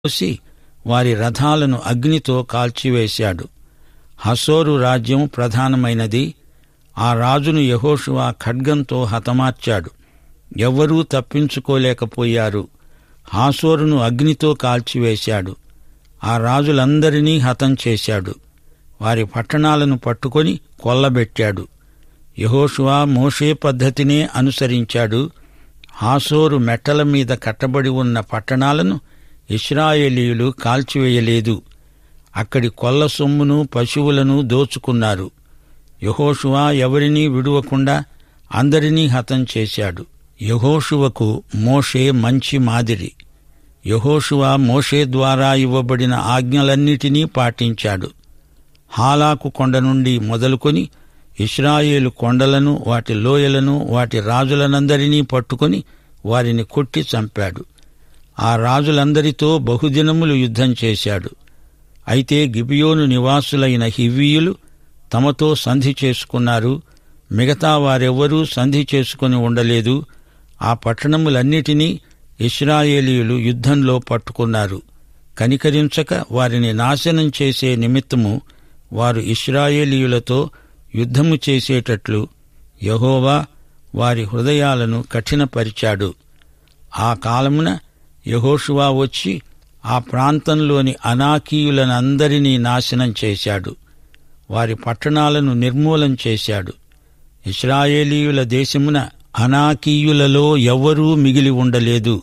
కోసి వారి రథాలను అగ్నితో కాల్చివేశాడు హసోరు రాజ్యం ప్రధానమైనది ఆ రాజును యహోషువ ఖడ్గంతో హతమార్చాడు ఎవ్వరూ తప్పించుకోలేకపోయారు హాసోరును అగ్నితో కాల్చివేశాడు ఆ రాజులందరినీ హతం చేశాడు వారి పట్టణాలను పట్టుకొని కొల్లబెట్టాడు యహోషువా మోషే పద్ధతినే అనుసరించాడు హాసోరు మెట్టల మీద కట్టబడి ఉన్న పట్టణాలను ఇస్రాయేలీయులు కాల్చివేయలేదు అక్కడి కొల్ల సొమ్మును పశువులను దోచుకున్నారు యహోషువా ఎవరినీ విడువకుండా అందరినీ హతం చేశాడు యహోషువకు మోషే మంచి మాదిరి యహోషువ మోషే ద్వారా ఇవ్వబడిన ఆజ్ఞలన్నిటినీ పాటించాడు హాలాకు కొండ నుండి మొదలుకొని ఇస్రాయేలు కొండలను వాటి లోయలను వాటి రాజులనందరినీ పట్టుకొని వారిని కొట్టి చంపాడు ఆ రాజులందరితో బహుదినములు యుద్ధం చేశాడు అయితే గిబియోను నివాసులైన హివ్వీయులు తమతో సంధి చేసుకున్నారు మిగతా వారెవ్వరూ సంధి చేసుకుని ఉండలేదు ఆ పట్టణములన్నిటినీ ఇస్రాయేలీయులు యుద్ధంలో పట్టుకున్నారు కనికరించక వారిని నాశనం చేసే నిమిత్తము వారు ఇస్రాయేలీయులతో యుద్ధము చేసేటట్లు యహోవా వారి హృదయాలను కఠినపరిచాడు ఆ కాలమున యహోషువా వచ్చి ఆ ప్రాంతంలోని అనాకీయులనందరినీ నాశనం చేశాడు వారి పట్టణాలను నిర్మూలం చేశాడు ఇస్రాయేలీయుల దేశమున అనాకీయులలో ఎవ్వరూ మిగిలి ఉండలేదు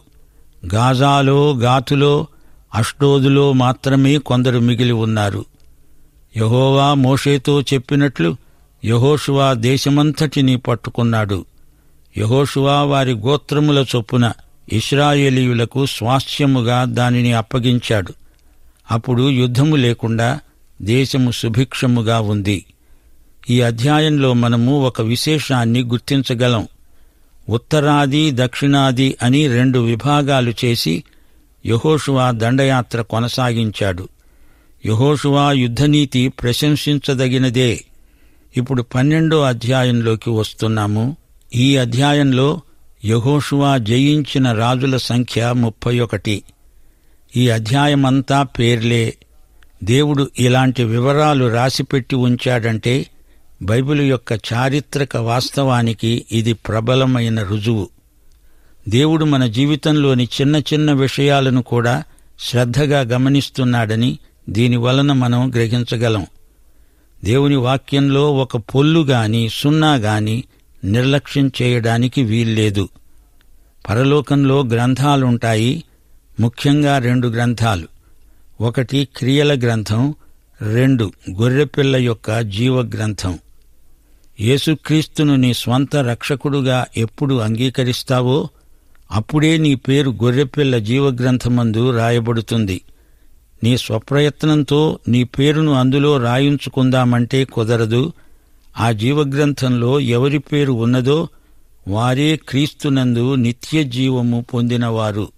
గాజాలో గాతులో అష్డోదులో మాత్రమే కొందరు మిగిలి ఉన్నారు యహోవా మోషేతో చెప్పినట్లు యహోషువా దేశమంతటినీ పట్టుకున్నాడు యహోషువా వారి గోత్రముల చొప్పున ఇస్రాయేలీయులకు స్వాస్థ్యముగా దానిని అప్పగించాడు అప్పుడు యుద్ధము లేకుండా దేశము సుభిక్షముగా ఉంది ఈ అధ్యాయంలో మనము ఒక విశేషాన్ని గుర్తించగలం ఉత్తరాది దక్షిణాది అని రెండు విభాగాలు చేసి యహోషువా దండయాత్ర కొనసాగించాడు యహోషువా యుద్ధనీతి ప్రశంసించదగినదే ఇప్పుడు పన్నెండో అధ్యాయంలోకి వస్తున్నాము ఈ అధ్యాయంలో యహోషువా జయించిన రాజుల సంఖ్య ముప్పై ఒకటి ఈ అధ్యాయమంతా పేర్లే దేవుడు ఇలాంటి వివరాలు రాసిపెట్టి ఉంచాడంటే బైబిల్ యొక్క చారిత్రక వాస్తవానికి ఇది ప్రబలమైన రుజువు దేవుడు మన జీవితంలోని చిన్న చిన్న విషయాలను కూడా శ్రద్ధగా గమనిస్తున్నాడని దీని వలన మనం గ్రహించగలం దేవుని వాక్యంలో ఒక పొల్లు గాని సున్నా గాని నిర్లక్ష్యం చేయడానికి వీల్లేదు పరలోకంలో గ్రంథాలుంటాయి ముఖ్యంగా రెండు గ్రంథాలు ఒకటి క్రియల గ్రంథం రెండు గొర్రెపిల్ల యొక్క జీవ గ్రంథం యేసుక్రీస్తును నీ స్వంత రక్షకుడుగా ఎప్పుడు అంగీకరిస్తావో అప్పుడే నీ పేరు గొర్రెపిల్ల జీవగ్రంథమందు రాయబడుతుంది నీ స్వప్రయత్నంతో నీ పేరును అందులో రాయించుకుందామంటే కుదరదు ఆ జీవగ్రంథంలో ఎవరి పేరు ఉన్నదో వారే క్రీస్తునందు నిత్య జీవము పొందినవారు